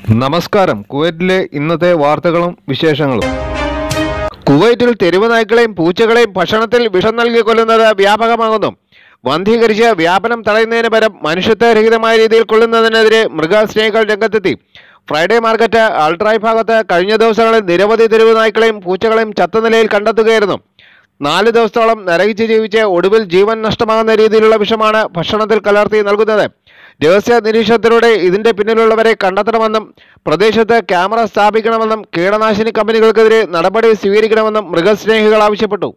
നമസ്കാരം കുവൈറ്റിലെ ഇന്നത്തെ വാർത്തകളും വിശേഷങ്ങളും കുവൈറ്റിൽ തെരുവ് നായ്ക്കളെയും പൂച്ചകളെയും ഭക്ഷണത്തിൽ വിഷം നൽകി കൊല്ലുന്നത് വ്യാപകമാകുന്നു വന്ധീകരിച്ച് വ്യാപനം തടയുന്നതിന് പകരം മനുഷ്യത്വരഹിതമായ രീതിയിൽ കൊല്ലുന്നതിനെതിരെ മൃഗസ്നേഹികൾ രംഗത്തെത്തി ഫ്രൈഡേ മാർക്കറ്റ് അൾട്രായ് ഭാഗത്ത് കഴിഞ്ഞ ദിവസങ്ങളിൽ നിരവധി തെരുവ് നായ്ക്കളെയും പൂച്ചകളെയും ചത്ത നിലയിൽ കണ്ടെത്തുകയായിരുന്നു നാല് ദിവസത്തോളം നരകിച്ച് ജീവിച്ച് ഒടുവിൽ ജീവൻ നഷ്ടമാകുന്ന രീതിയിലുള്ള വിഷമാണ് ഭക്ഷണത്തിൽ കലർത്തി നൽകുന്നത് രഹസ്യ നിരീക്ഷണത്തിലൂടെ ഇതിന്റെ പിന്നിലുള്ളവരെ കണ്ടെത്തണമെന്നും പ്രദേശത്ത് ക്യാമറ സ്ഥാപിക്കണമെന്നും കീടനാശിനി കമ്പനികൾക്കെതിരെ നടപടി സ്വീകരിക്കണമെന്നും മൃഗസ്നേഹികൾ ആവശ്യപ്പെട്ടു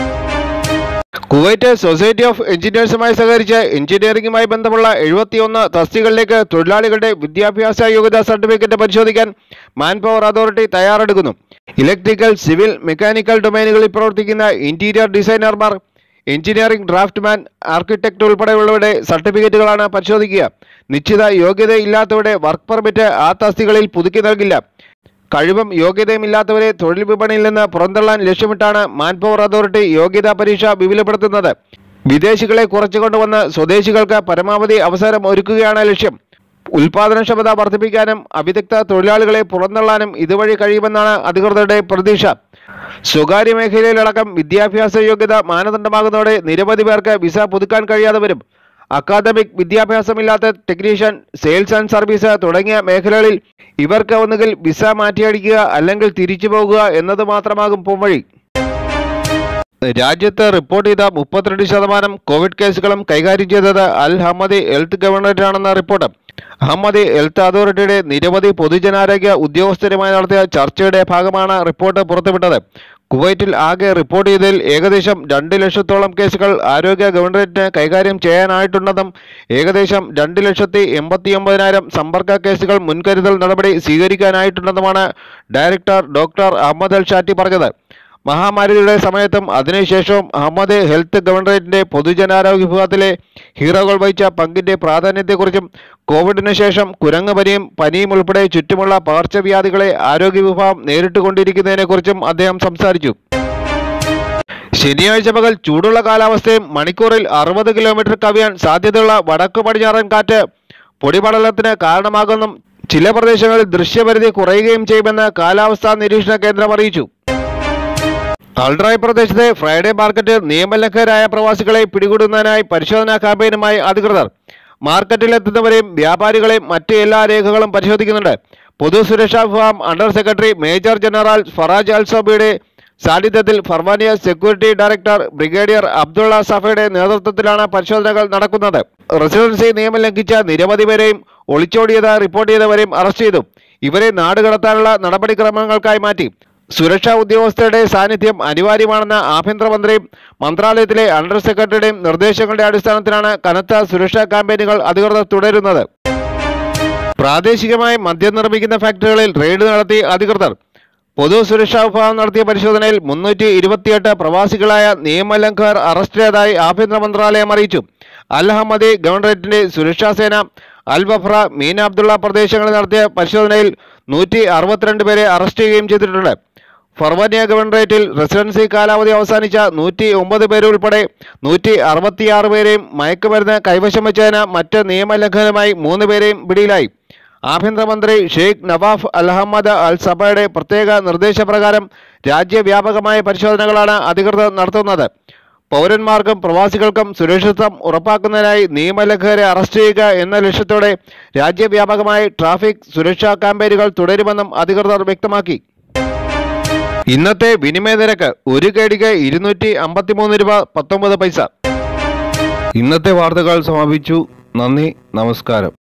കുവൈറ്റ് സൊസൈറ്റി ഓഫ് എഞ്ചിനീയേഴ്സുമായി സഹകരിച്ച് എഞ്ചിനീയറിംഗുമായി ബന്ധമുള്ള എഴുപത്തിയൊന്ന് തസ്തികളിലേക്ക് തൊഴിലാളികളുടെ വിദ്യാഭ്യാസ യോഗ്യതാ സർട്ടിഫിക്കറ്റ് പരിശോധിക്കാൻ മാൻ പവർ അതോറിറ്റി തയ്യാറെടുക്കുന്നു ഇലക്ട്രിക്കൽ സിവിൽ മെക്കാനിക്കൽ ഡൊമൈനുകളിൽ പ്രവർത്തിക്കുന്ന ഇന്റീരിയർ ഡിസൈനർമാർ എഞ്ചിനീയറിംഗ് ഡ്രാഫ്റ്റ്മാൻ ആർക്കിടെക്ട് ഉൾപ്പെടെയുള്ളവരുടെ സർട്ടിഫിക്കറ്റുകളാണ് പരിശോധിക്കുക നിശ്ചിത യോഗ്യതയില്ലാത്തവരുടെ വർക്ക് പെർമിറ്റ് ആ തസ്തികളിൽ പുതുക്കി നൽകില്ല കഴിവും യോഗ്യതയും ഇല്ലാത്തവരെ തൊഴിൽ വിപണിയിൽ നിന്ന് പുറന്തള്ളാൻ ലക്ഷ്യമിട്ടാണ് മാൻപവർ അതോറിറ്റി യോഗ്യതാ പരീക്ഷ വിപുലപ്പെടുത്തുന്നത് വിദേശികളെ കുറച്ചു കൊണ്ടുവന്ന് സ്വദേശികൾക്ക് പരമാവധി അവസരം ഒരുക്കുകയാണ് ലക്ഷ്യം ഉൽപാദനക്ഷമത വർദ്ധിപ്പിക്കാനും അവിദഗ്ധ തൊഴിലാളികളെ പുറന്തള്ളാനും ഇതുവഴി കഴിയുമെന്നാണ് അധികൃതരുടെ പ്രതീക്ഷ സ്വകാര്യ മേഖലയിലടക്കം വിദ്യാഭ്യാസ യോഗ്യത മാനദണ്ഡമാകുന്നതോടെ നിരവധി പേർക്ക് വിസ പുതുക്കാൻ കഴിയാതെ വരും അക്കാദമിക് വിദ്യാഭ്യാസമില്ലാത്ത ടെക്നീഷ്യൻ സെയിൽസ് ആൻഡ് സർവീസ് തുടങ്ങിയ മേഖലകളിൽ ഇവർക്ക് ഒന്നുകിൽ വിസ മാറ്റിയടിക്കുക അല്ലെങ്കിൽ തിരിച്ചു പോകുക എന്നത് മാത്രമാകും പോംവഴി രാജ്യത്ത് റിപ്പോർട്ട് ചെയ്ത മുപ്പത്തിരണ്ട് ശതമാനം കോവിഡ് കേസുകളും കൈകാര്യം ചെയ്തത് അൽ ഹമ്മദി ഹെൽത്ത് ഗവർണറാണെന്ന റിപ്പോർട്ട് അഹമ്മദി ഹെൽത്ത് അതോറിറ്റിയുടെ നിരവധി പൊതുജനാരോഗ്യ ഉദ്യോഗസ്ഥരുമായി നടത്തിയ ചർച്ചയുടെ ഭാഗമാണ് റിപ്പോർട്ട് പുറത്തുവിട്ടത് കുവൈറ്റിൽ ആകെ റിപ്പോർട്ട് ചെയ്തതിൽ ഏകദേശം രണ്ട് ലക്ഷത്തോളം കേസുകൾ ആരോഗ്യ ഗവർണറേറ്റിന് കൈകാര്യം ചെയ്യാനായിട്ടുണ്ടെന്നും ഏകദേശം രണ്ട് ലക്ഷത്തി എൺപത്തി ഒമ്പതിനായിരം സമ്പർക്ക കേസുകൾ മുൻകരുതൽ നടപടി സ്വീകരിക്കാനായിട്ടുണ്ടെന്നുമാണ് director doctor Ahmed Al Shatti പറഞ്ഞത് മഹാമാരിയുടെ സമയത്തും അതിനുശേഷവും അഹമ്മദ് ഹെൽത്ത് ഗവർണറേറ്റിന്റെ പൊതുജനാരോഗ്യ വിഭാഗത്തിലെ ഹീറോകൾ വഹിച്ച പങ്കിന്റെ പ്രാധാന്യത്തെക്കുറിച്ചും കോവിഡിന് ശേഷം കുരങ്ങുപനിയും പനിയും ഉൾപ്പെടെ ചുറ്റുമുള്ള പകർച്ചവ്യാധികളെ ആരോഗ്യ വിഭാഗം നേരിട്ടുകൊണ്ടിരിക്കുന്നതിനെക്കുറിച്ചും അദ്ദേഹം സംസാരിച്ചു ശനിയാഴ്ച പകൽ ചൂടുള്ള കാലാവസ്ഥയും മണിക്കൂറിൽ അറുപത് കിലോമീറ്റർ കവിയാൻ സാധ്യതയുള്ള വടക്കു പടിഞ്ഞാറൻ കാറ്റ് പൊടിപടലത്തിന് കാരണമാകുമെന്നും ചില പ്രദേശങ്ങളിൽ ദൃശ്യപരിധി കുറയുകയും ചെയ്യുമെന്ന് കാലാവസ്ഥാ നിരീക്ഷണ കേന്ദ്രം അറിയിച്ചു അൾട്രായ് പ്രദേശത്തെ ഫ്രൈഡേ മാർക്കറ്റ് നിയമലംഘകരായ പ്രവാസികളെ പിടികൂടുന്നതിനായി പരിശോധനാ ക്യാമ്പയിനുമായി അധികൃതർ മാർക്കറ്റിലെത്തുന്നവരെയും വ്യാപാരികളെയും മറ്റ് എല്ലാ രേഖകളും പരിശോധിക്കുന്നുണ്ട് പൊതുസുരക്ഷാ വിഭാഗം under secretary major general Faraj അൽസോബിയുടെ സാന്നിധ്യത്തിൽ Farwaniya security director brigadier Abdullah സഫയുടെ നേതൃത്വത്തിലാണ് പരിശോധനകൾ നടക്കുന്നത് റെസിഡൻസി നിയമം ലംഘിച്ച നിരവധി പേരെയും ഒളിച്ചോടിയത് റിപ്പോർട്ട് ചെയ്തവരെയും അറസ്റ്റ് ചെയ്തു ഇവരെ നാടുകടത്താനുള്ള നടപടിക്രമങ്ങൾക്കായി മാറ്റി സുരക്ഷാ ഉദ്യോഗസ്ഥരുടെ സാന്നിധ്യം അനിവാര്യമാണെന്ന ആഭ്യന്തരമന്ത്രിയും മന്ത്രാലയത്തിലെ അണ്ടർ സെക്രട്ടറിയുടെയും നിർദ്ദേശങ്ങളുടെ അടിസ്ഥാനത്തിലാണ് കനത്ത സുരക്ഷാ ക്യാമ്പയിനുകൾ അധികൃതർ തുടരുന്നത് പ്രാദേശികമായി മദ്യം നിർമ്മിക്കുന്ന ഫാക്ടറികളിൽ റെയ്ഡ് നടത്തി അധികൃതർ പൊതു സുരക്ഷാ വിഭാഗം നടത്തിയ പരിശോധനയിൽ മുന്നൂറ്റി ഇരുപത്തിയെട്ട് പ്രവാസികളായ നിയമലംഘകർ അറസ്റ്റിലായതായി ആഭ്യന്തര മന്ത്രാലയം അറിയിച്ചു അൽ അഹമ്മദി ഗവർണറേറ്റിന്റെ സുരക്ഷാ സേന അൽ ബഫ്ര മീന അബ്ദുള്ള പ്രദേശങ്ങളിൽ നടത്തിയ പരിശോധനയിൽ നൂറ്റി അറുപത്തിരണ്ട് പേരെ അറസ്റ്റ് ചെയ്യുകയും ചെയ്തിട്ടുണ്ട് ഫർവാനിയ ഗവർണറേറ്റിൽ റെസിഡൻസി കാലാവധി അവസാനിച്ച നൂറ്റി ഒമ്പത് പേരുൾപ്പെടെ നൂറ്റി അറുപത്തിയാറ് പേരെയും മയക്കുമരുന്ന് കൈവശം വെച്ചതിന് മറ്റ് നിയമലംഘനമായി മൂന്ന് പേരെയും പിടിയിലായി ആഭ്യന്തരമന്ത്രി ഷെയ്ഖ് നവാഫ് അൽഹമ്മദ് അൽ സബയുടെ പ്രത്യേക നിർദ്ദേശപ്രകാരം രാജ്യവ്യാപകമായ പരിശോധനകളാണ് അധികൃതർ നടത്തുന്നത് പൗരന്മാർക്കും പ്രവാസികൾക്കും സുരക്ഷിതത്വം ഉറപ്പാക്കുന്നതിനായി നിയമലംഘകരെ അറസ്റ്റ് ചെയ്യുക എന്ന ലക്ഷ്യത്തോടെ രാജ്യവ്യാപകമായി ട്രാഫിക് സുരക്ഷാ ക്യാമ്പയിനുകൾ തുടരുമെന്നും അധികൃതർ വ്യക്തമാക്കി ഇന്നത്തെ വിനിമയ നിരക്ക് ഒരു കേടിക്ക് ഇരുന്നൂറ്റി അമ്പത്തിമൂന്ന് രൂപ പത്തൊമ്പത് പൈസ ഇന്നത്തെ വാർത്തകൾ സമാപിച്ചു നന്ദി നമസ്കാരം